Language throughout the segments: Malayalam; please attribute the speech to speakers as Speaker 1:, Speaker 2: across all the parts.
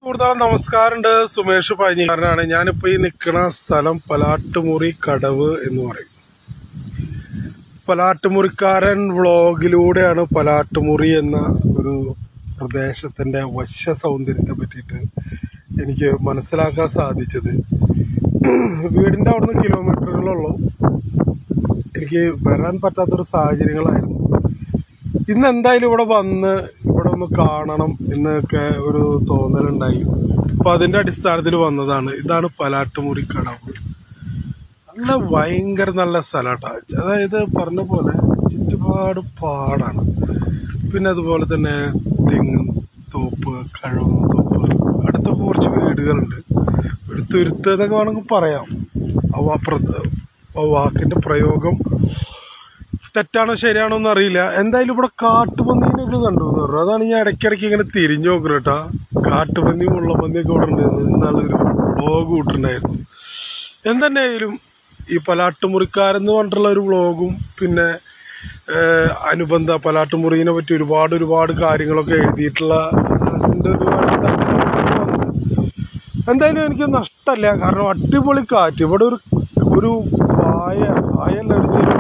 Speaker 1: കൂടുതലും നമസ്കാരമുണ്ട് സുമേഷ് പഴഞ്ഞിക്കാരനാണ് ഞാനിപ്പോ ഈ നിൽക്കുന്ന സ്ഥലം പലാട്ടുമുറി കടവ് എന്ന് പറയും പലാട്ടുമുറിക്കാരൻ വ്ളോഗിലൂടെയാണ് പലാട്ടുമുറി എന്ന ഒരു പ്രദേശത്തിന്റെ വശ്യ സൗന്ദര്യത്തെ പറ്റിയിട്ട് എനിക്ക് മനസ്സിലാക്കാൻ സാധിച്ചത് വീടിന്റെ അവിടുന്ന് കിലോമീറ്ററുകളുള്ളൂ എനിക്ക് വരാൻ പറ്റാത്തൊരു സാഹചര്യങ്ങളായിരുന്നു ഇന്ന് എന്തായാലും ഇവിടെ വന്ന് ഇവിടെ ഒന്ന് കാണണം എന്നൊക്കെ ഒരു തോന്നലുണ്ടായി അപ്പൊ അതിന്റെ അടിസ്ഥാനത്തിൽ വന്നതാണ് ഇതാണ് പലാട്ടുമുറി കടവ് നല്ല ഭയങ്കര നല്ല സ്ഥലമാട്ടാ അതായത് പറഞ്ഞ പോലെ ചുറ്റുപാട് പാടാണ് പിന്നെ അതുപോലെ തന്നെ തെങ്ങും തോപ്പ് കഴവും തോപ്പ് അടുത്തൊക്കെ കുറച്ച് വീടുകളുണ്ട് ഒരു തുരുത്ത് എന്നൊക്കെ വേണമെങ്കിൽ പറയാം ആ വാ- പ്ര- ആ വാക്കിന്റെ പ്രയോഗം തെറ്റാണോ ശരിയാണോ എന്ന് അറിയില്ല എന്തായാലും ഇവിടെ കാട്ടുപന്നീനൊക്കെ കണ്ടു എന്ന് പറഞ്ഞു അതാണ് ഞാൻ ഇടയ്ക്കിടയ്ക്ക് ഇങ്ങനെ തിരിഞ്ഞു നോക്കുന്നത് കേട്ടാ കാട്ടുപന്നിയും മുള്ളപ്പന്നിയൊക്കെ ഇവിടെ ഉണ്ടായിരുന്നു ഇന്നാളൊരു വ്ളോഗ് വിട്ടിട്ടുണ്ടായിരുന്നു എന്തെന്നായാലും ഈ പലാട്ടുമുറിക്കാരെന്ന് പറഞ്ഞിട്ടുള്ള ഒരു വ്ളോഗും പിന്നെ ഏഹ്, അനുബന്ധ പലാട്ടുമുറിനെ പറ്റി ഒരുപാട് ഒരുപാട് കാര്യങ്ങളൊക്കെ എഴുതിയിട്ടുള്ള അതിന്റെ ഒരു അടിസ്ഥാനത്തിലാണ് വന്നത്. എന്തായാലും എനിക്ക് നഷ്ടമല്ല കാരണം അടിപൊളി കാറ്റ് ഇവിടെ ഒരു ഒരു പായ പായല്ല ഒരു ചെറിയ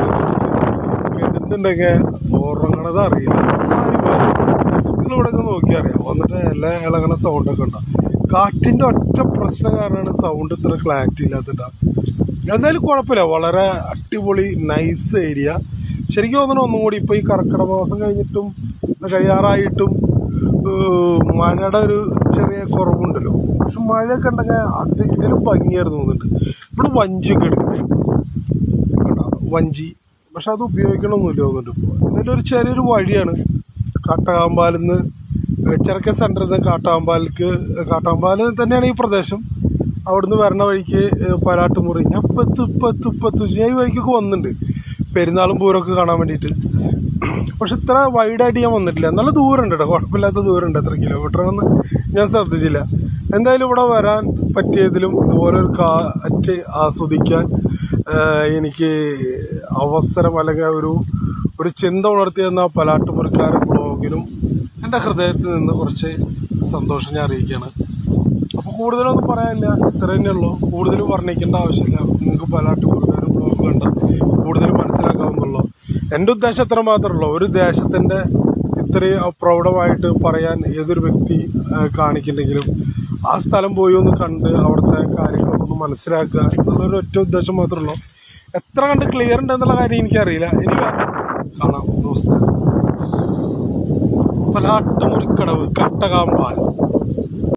Speaker 1: കിടന്നുണ്ടെങ്കിൽ ഉറങ്ങണത് അറിയില്ല നിങ്ങളിവിടെ ഒക്കെ നോക്കി അറിയാം വന്നിട്ട് എല്ലാ ഇളകണ സൗണ്ടൊക്കെ ഉണ്ടാവും കാറ്റിന്റെ ഒറ്റ പ്രശ്നം കാരണമാണ് സൗണ്ട് ഇത്ര ക്ലാരിറ്റി ഇല്ലാത്തിട്ടാ എന്തായാലും കുഴപ്പമില്ല വളരെ അടിപൊളി നൈസ് ഏരിയ ശരിക്കും തോന്നണം ഒന്നും കൂടി ഇപ്പൊ ഈ കർക്കിടക മാസം കഴിഞ്ഞിട്ടും കഴിയാറായിട്ടും ഏഹ്, മഴയുടെ ഒരു ചെറിയ കുറവുണ്ടല്ലോ പക്ഷെ മഴയൊക്കെ ഉണ്ടെങ്കിൽ അതിലും ഭംഗിയായിരുന്നു തോന്നുന്നുണ്ട് ഇവിടെ വഞ്ചിയൊക്കെ എടുക്കുന്നത് കണ്ടോ? വഞ്ചി പക്ഷെ അത് ഉപയോഗിക്കണമൊന്നുമില്ല തോന്നുന്നുണ്ട് ഇപ്പോൾ എന്തായാലും ഒരു ചെറിയൊരു വഴിയാണ് കാട്ടാമ്പാലിൽ നിന്ന് ചെറുക്ക സെന്ററിൽ നിന്ന് കാട്ടാമ്പാലിക്ക് കാട്ടാമ്പാൽ തന്നെയാണ് ഈ പ്രദേശം അവിടുന്ന് വരണ വഴിക്ക് ഏഹ്, പലാട്ടുമുറി ഞാൻ ഇപ്പത്ത് ഇപ്പത്ത് ഇപ്പത്ത് ഞാൻ ഈ വഴിക്കൊക്കെ വന്നിട്ടുണ്ട് പെരുന്നാളും പൂരമൊക്കെ കാണാൻ വേണ്ടിയിട്ട് പക്ഷെ ഇത്ര വൈഡായിട്ട് ഞാൻ വന്നിട്ടില്ല നല്ല ദൂരമുണ്ട് കേട്ടോ കുഴപ്പമില്ലാത്ത ദൂരമുണ്ട് എത്ര കിലോമീറ്റർ ആണെന്ന് ഞാൻ ശ്രദ്ധിച്ചില്ല എന്തായാലും ഇവിടെ വരാൻ പറ്റിയതിലും ഇതുപോലെ ഒരു കാറ്റ് ആസ്വദിക്കാൻ ആഹ്, എനിക്ക് അവസരം അല്ലെങ്കിൽ ഒരു ഒരു ചിന്ത ഉണർത്തി തന്ന പലാട്ടുമുറിക്കാരൻ ബ്ലോഗിനും എൻ്റെ ഹൃദയത്തിൽ നിന്ന് കുറച്ച് സന്തോഷം ഞാൻ അറിയിക്കുകയാണ് അപ്പോൾ കൂടുതലൊന്നും പറയാനില്ല ഇത്ര തന്നെ ഉള്ളൂ കൂടുതൽ വർണ്ണിക്കേണ്ട ആവശ്യമില്ല നിങ്ങൾക്ക് പലാട്ടുമുറിക്കാരൻ ബ്ലോഗ് കണ്ട കൂടുതൽ മനസ്സിലാക്കാവുന്നുള്ളൂ എൻ്റെ ഉദ്ദേശം എത്ര മാത്രമേ ഉള്ളൂ ഒരു ദേശത്തിൻ്റെ ഇത്രയും പ്രൗഢമായിട്ട് പറയാൻ ഏതൊരു വ്യക്തി ആ, കാണിക്കുന്നുണ്ടെങ്കിലും ആ സ്ഥലം പോയി ഒന്ന് കണ്ട് അവിടുത്തെ കാര്യങ്ങളൊക്കെ ഒന്ന് മനസ്സിലാക്കുക എന്നുള്ളൊരു ഒറ്റ ഉദ്ദേശം മാത്രമേ ഉള്ളൂ എത്ര കണ്ട് ക്ലിയർ ഉണ്ടെന്നുള്ള കാര്യം എനിക്കറിയില്ല ഇനി കാണാം നമസ്കാരം പലാട്ടുമുറിക്കടവ് കട്ടകാമ്പാൽ